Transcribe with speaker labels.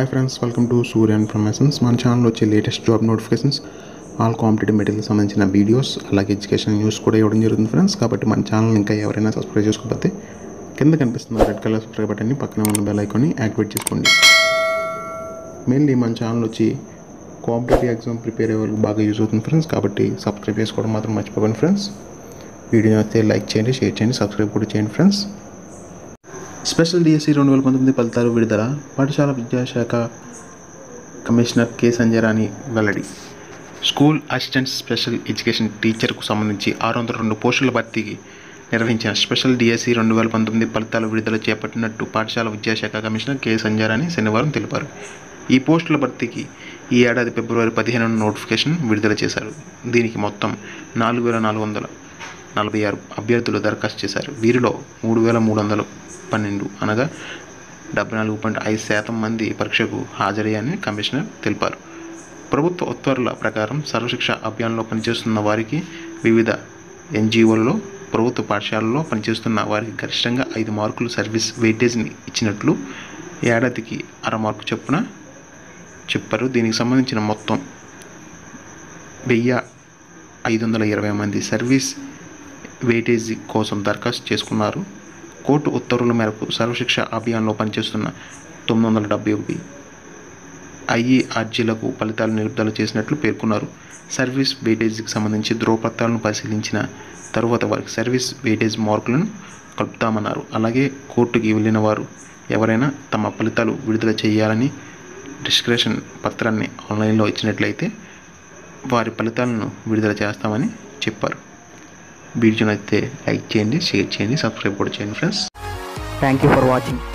Speaker 1: hi friends welcome to Surya informations మన channel వచ్చే latest job notifications all competitive material సంబంధించిన videos అలాగే education news కూడా ఇవ్వడం జరుగుతుంది ఫ్రెండ్స్ కాబట్టి మన ఛానల్ ఇంకా ఎవరైనా సబ్స్క్రైబ్ చేసుకోకపోతే కింద కనిపిస్తున్న రెడ్ కలర్ సబ్స్క్రైబ్ బటన్ని పక్కన ఉన్న బెల్ ఐకాన్ని యాక్టివేట్ చేసుకోండి మెయిన్లీ మన ఛానల్ వచ్చి కాంపిటేటివ్ ఎగ్జామ్ ప్రిపేర్ అయ్యే వాళ్ళకి బాగా యూజ్ అవుతుంది ఫ్రెండ్స్ కాబట్టి సబ్స్క్రైబ్ చేసుకోవడం మాత్రం మర్చిపోకండి ఫ్రెండ్స్ వీడియో నచ్చితే లైక్ చేయండి షేర్ చేయండి సబ్స్క్రైబ్ కూడా చేయండి ఫ్రెండ్స్ స్పెషల్ డిఎస్సి రెండు వేల పంతొమ్మిది ఫలితాలు విడుదల పాఠశాల విద్యాశాఖ కమిషనర్ కె సంజయరాణి వెల్లడి స్కూల్ అసిస్టెంట్ స్పెషల్ ఎడ్యుకేషన్ టీచర్కు సంబంధించి ఆరు వందల రెండు పోస్టుల భర్తీకి నిర్వహించిన స్పెషల్ డిఎస్సి రెండు వేల పంతొమ్మిది ఫలితాల విడుదల చేపట్టినట్టు పాఠశాల విద్యాశాఖ కమిషనర్ కె సంజయరాణి శనివారం తెలిపారు ఈ పోస్టుల భర్తీకి ఈ ఏడాది ఫిబ్రవరి పదిహేను నోటిఫికేషన్ విడుదల చేశారు దీనికి మొత్తం నాలుగు వేల నాలుగు వందల నలభై ఆరు అభ్యర్థులు దరఖాస్తు చేశారు వీరిలో మూడు వేల మూడు వందల పన్నెండు అనగా డెబ్బై నాలుగు పాయింట్ ఐదు శాతం మంది పరీక్షకు హాజరయ్యారని కమిషనర్ తెలిపారు ప్రభుత్వ ఉత్తర్వుల ప్రకారం సర్వశిక్ష అభియాన్లో పనిచేస్తున్న వారికి వివిధ ఎన్జిఓలలో ప్రభుత్వ పాఠశాలలో పనిచేస్తున్న వారికి గరిష్టంగా ఐదు మార్కులు సర్వీస్ వెయిటేజ్ని ఇచ్చినట్లు ఏడాదికి అర మార్కు చొప్పున చెప్పారు దీనికి సంబంధించిన మొత్తం వెయ్యి ఐదు వందల ఇరవై మంది సర్వీస్ వెయిటేజీ కోసం దరఖాస్తు చేసుకున్నారు కోర్టు ఉత్తర్వుల మేరకు సర్వశిక్ష అభియాన్లో పనిచేస్తున్న తొమ్మిది వందల డెబ్బై ఒకటి ఐఈ అర్జీలకు ఫలితాలు నిలుపుదల చేసినట్లు పేర్కొన్నారు సర్వీస్ వెయిటేజీకి సంబంధించి ధ్రువపత్రాలను పరిశీలించిన తరువాత వారికి సర్వీస్ వెయిటేజ్ మార్కులను కలుపుతామన్నారు అలాగే కోర్టుకి వెళ్ళిన వారు ఎవరైనా తమ ఫలితాలు విడుదల చేయాలని డిస్క్రిప్షన్ పత్రాన్ని ఆన్లైన్లో ఇచ్చినట్లయితే వారి ఫలితాలను విడుదల చేస్తామని చెప్పారు వీడియో నచ్చితే లైక్ చేయండి షేర్ చేయండి సబ్స్క్రైబ్ కూడా చేయండి friends
Speaker 2: thank you for watching